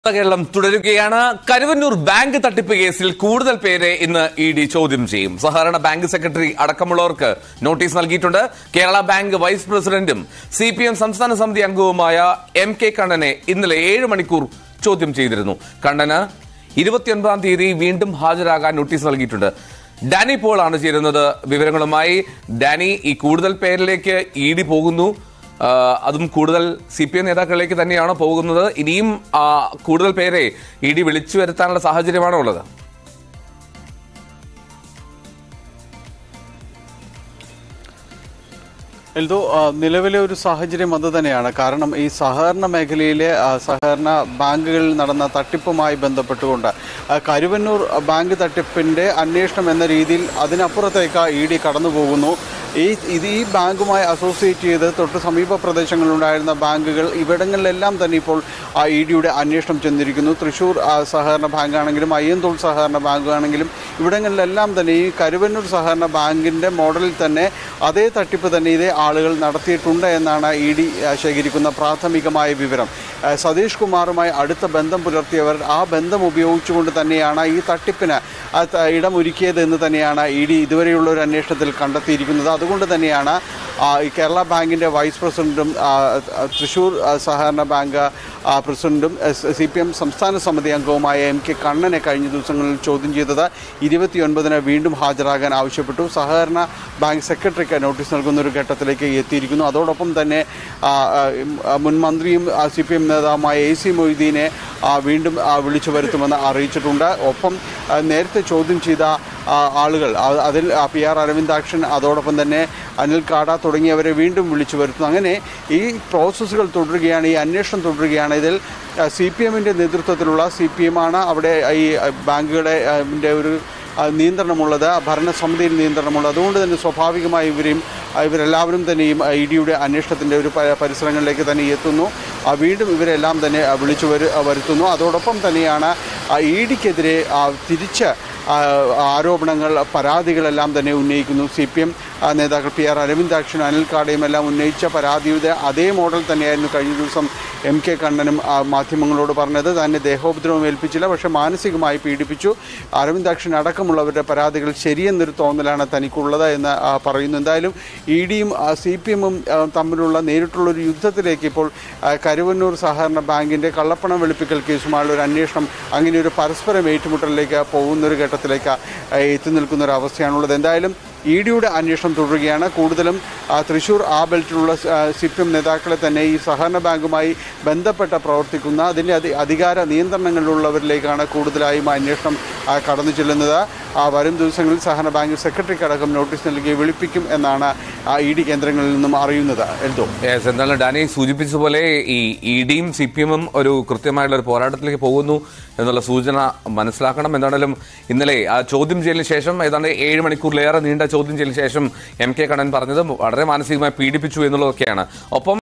കേരളം തുടരുകയാണ് കരുവന്നൂർ ബാങ്ക് തട്ടിപ്പ് കേസിൽ കൂടുതൽ പേരെ ഇന്ന് ഇ ഡി ചോദ്യം ചെയ്യും സഹകരണ ബാങ്ക് സെക്രട്ടറി അടക്കമുള്ളവർക്ക് നോട്ടീസ് നൽകിയിട്ടുണ്ട് കേരള ബാങ്ക് വൈസ് പ്രസിഡന്റും സി പി എം സംസ്ഥാന സമിതി അംഗവുമായ എം കെ കണ്ണനെ ഇന്നലെ ഏഴ് മണിക്കൂർ ചോദ്യം ചെയ്തിരുന്നു കണ്ണന് ഇരുപത്തിയൊൻപതാം തീയതി വീണ്ടും ഹാജരാകാൻ നോട്ടീസ് നൽകിയിട്ടുണ്ട് ഡാനി പോൾ ആണ് ചേരുന്നത് വിവരങ്ങളുമായി ഡാനി ഈ കൂടുതൽ പേരിലേക്ക് ഇ ഡി പോകുന്നു ആ, അതും കൂടുതൽ സി പി എം നേതാക്കളിലേക്ക് തന്നെയാണോ പോകുന്നത് ഇനിയും ആ, കൂടുതൽ പേരെ ഇ ഡി വിളിച്ചു വരുത്താനുള്ള സാഹചര്യമാണോ ഉള്ളത് എൽദോ ആ, നിലവിലെ ഒരു സാഹചര്യം അത് തന്നെയാണ് കാരണം ഈ സഹകരണ മേഖലയിലെ ആ, സഹകരണ ബാങ്കുകളിൽ നടന്ന തട്ടിപ്പുമായി ബന്ധപ്പെട്ടുകൊണ്ട് ആ, കരുവന്നൂർ ബാങ്ക് തട്ടിപ്പിന്റെ അന്വേഷണം എന്ന രീതിയിൽ അതിനപ്പുറത്തേക്ക് ഇ ഡി കടന്നു പോകുന്നു ഈ ഇത് ഈ ബാങ്കുമായി അസോസിയേറ്റ് ചെയ്ത് തൊട്ട് സമീപ പ്രദേശങ്ങളിലുണ്ടായിരുന്ന ബാങ്കുകൾ ഇവിടങ്ങളിലെല്ലാം തന്നെ ഇപ്പോൾ ആ ഇ ഡിയുടെ അന്വേഷണം ചെന്നിരിക്കുന്നു തൃശ്ശൂർ ആ, സഹകരണ ബാങ്കാണെങ്കിലും അയ്യന്തോൾ സഹകരണ ബാങ്കാണെങ്കിലും ഇവിടങ്ങളിലെല്ലാം തന്നെ ഈ കരുവന്നൂർ സഹകരണ ബാങ്കിന്റെ മോഡലിൽ തന്നെ അതേ തട്ടിപ്പ് തന്നെ ഇതേ ആളുകൾ നടത്തിയിട്ടുണ്ട് എന്നാണ് ഇ ഡി ശേഖരിക്കുന്ന പ്രാഥമികമായ വിവരം ആ, സതീഷ് കുമാറുമായി അടുത്ത ബന്ധം പുലർത്തിയവർ ആ ബന്ധം ഉപയോഗിച്ചുകൊണ്ട് തന്നെയാണ് ഈ തട്ടിപ്പിന് ആ ത- ഇടമൊരുക്കിയത് എന്ന് തന്നെയാണ് ഇ ഡി ഇതുവരെയുള്ള ഒരു അന്വേഷണത്തിൽ കണ്ടെത്തിയിരിക്കുന്നത് അതുകൊണ്ട് തന്നെയാണ് ആ, ഈ കേരള ബാങ്കിൻ്റെ വൈസ് പ്രസിഡന്റും ആ, ആ, തൃശ്ശൂർ ആ, സഹകരണ ബാങ്ക് ആ, പ്രസിഡന്റും സി പി എം സംസ്ഥാന സമിതി അംഗവുമായ എം കെ കണ്ണനെ കഴിഞ്ഞ ദിവസങ്ങളിൽ ചോദ്യം ചെയ്തത് ഇരുപത്തിയൊൻപതിന് വീണ്ടും ഹാജരാകാൻ ആവശ്യപ്പെട്ടു സഹകരണ ബാങ്ക് സെക്രട്ടറിക്ക് നോട്ടീസ് നൽകുന്ന ഒരു ഘട്ടത്തിലേക്ക് എത്തിയിരിക്കുന്നു അതോടൊപ്പം തന്നെ ആ, ആ, ഉം, ആ, മുൻ മന്ത്രിയും സി പി എം നേതാവുമായ എ സി മൊയ്തീനെ ആ, വീണ്ടും ആ, വിളിച്ചു വരുത്തുമെന്ന് അറിയിച്ചിട്ടുണ്ട് ഒപ്പം ആ, നേരത്തെ ചോദ്യം ചെയ്ത ആ, ആളുകൾ ആ- അതിൽ ആ, പി ആർ അരവിന്ദാക്ഷൻ അതോടൊപ്പം തന്നെ അനിൽ കാട തുടങ്ങിയവരെ വീണ്ടും വിളിച്ചു വരുത്തുന്നു അങ്ങനെ ഈ പ്രോസസ്സുകൾ തുടരുകയാണ് ഈ അന്വേഷണം തുടരുകയാണ് ഇതിൽ സി പി എമ്മിൻ്റെ നേതൃത്വത്തിലുള്ള സി പി എമ്മാണ് അവിടെ ഈ ആ, ബാങ്കുകളെ ആ, ന്റെ ഒരു ആ, നിയന്ത്രണമുള്ളത് ഭരണസമിതിയിൽ നിയന്ത്രണമുള്ളത് അതുകൊണ്ട് തന്നെ സ്വാഭാവികമായി ഇവരെയും ആ, ഇവരെല്ലാവരും തന്നെയും ഇ ഡിയുടെ അന്വേഷണത്തിൻ്റെ ഒരു പ- പരിസരങ്ങളിലേക്ക് തന്നെ എത്തുന്നു ആ, വീണ്ടും ഇവരെല്ലാം തന്നെ ആ, വിളിച്ചു വരു ആ, വരുത്തുന്നു അതോടൊപ്പം തന്നെയാണ് ഇ ഡിക്കെതിരെ തിരിച്ച് ആ, ആരോപണങ്ങൾ പരാതികളെല്ലാം തന്നെ ഉന്നയിക്കുന്നു സി പി എം നേതാക്കൾ പി ആർ അരവിന്ദാക്ഷൻ അനിൽ കാടയും എല്ലാം ഉന്നയിച്ച പരാതിയുടെ അതേ മോഡൽ തന്നെയായിരുന്നു കഴിഞ്ഞ ദിവസം എം കെ കണ്ണനും ആ, മാധ്യമങ്ങളോട് പറഞ്ഞത് തന്നെ ദേഹോപദ്രവം ഏൽപ്പിച്ചില്ല പക്ഷേ മാനസികമായി പീഡിപ്പിച്ചു അരവിന്ദാക്ഷൻ അടക്കമുള്ളവരുടെ പരാതികൾ ശരിയെന്നൊരു തോന്നലാണ് തനിക്കുള്ളത് എന്ന് ആ, പറയുന്നു എന്തായാലും ഇ ഡിയും സി പി എമ്മും തമ്മിലുള്ള നേരിട്ടുള്ള ഒരു യുദ്ധത്തിലേക്ക് ഇപ്പോൾ ആ, കരുവന്നൂർ സഹകരണ ബാങ്കിൻ്റെ കള്ളപ്പണം വെളുപ്പിക്കൽ കേസുമായുള്ള ഒരു അന്വേഷണം അങ്ങനെ ഒരു പരസ്പരം ഏറ്റുമുട്ടലിലേക്ക് പോകുന്ന ഒരു ഘട്ടത്തിലേക്ക് ആ, എത്തി നിൽക്കുന്ന ഒരു അവസ്ഥയാണുള്ളത് എന്തായാലും ഇ ഡിയുടെ അന്വേഷണം തുടരുകയാണ് കൂടുതലും ആ, തൃശൂർ ആ ബെൽറ്റിലുള്ള സി പി എം നേതാക്കളെ തന്നെ ഈ സഹകരണ ബാങ്കുമായി ബന്ധപ്പെട്ട പ്രവർത്തിക്കുന്ന അതിൻ്റെ അധി അധികാര നിയന്ത്രണങ്ങളിലുള്ളവരിലേക്കാണ് കൂടുതലായും ആ അന്വേഷണം ആ, കടന്നു ചെല്ലുന്നത് ആ, വരും ദിവസങ്ങളിൽ സഹകരണ ബാങ്ക് സെക്രട്ടറിക്ക് അടക്കം നോട്ടീസ് നൽകി വിളിപ്പിക്കും എന്നാണ് ഇ ഡി കേന്ദ്രങ്ങളിൽ നിന്നും അറിയുന്നത് എൽദോ യെസ് എന്തായാലും ഡാനി സൂചിപ്പിച്ചതുപോലെ ഈ ഇ ഡിയും സി പി എമ്മും ഒരു കൃത്യമായിട്ടുള്ള ഒരു പോരാട്ടത്തിലേക്ക് പോകുന്നു എന്നുള്ള സൂചന മനസ്സിലാക്കണം എന്താണെങ്കിലും ഇന്നലെ ആ ചോദ്യം ചെയ്യലിന് ശേഷം ഏതാണ്ട് ഏഴ് മണിക്കൂറിലേറെ നീണ്ട ചോദ്യം ചെയ്യലിന് ശേഷം എം കെ കണ്ണൻ പറഞ്ഞത് വളരെ മാനസികമായി പീഡിപ്പിച്ചു എന്നുള്ളതൊക്കെയാണ് ഒപ്പം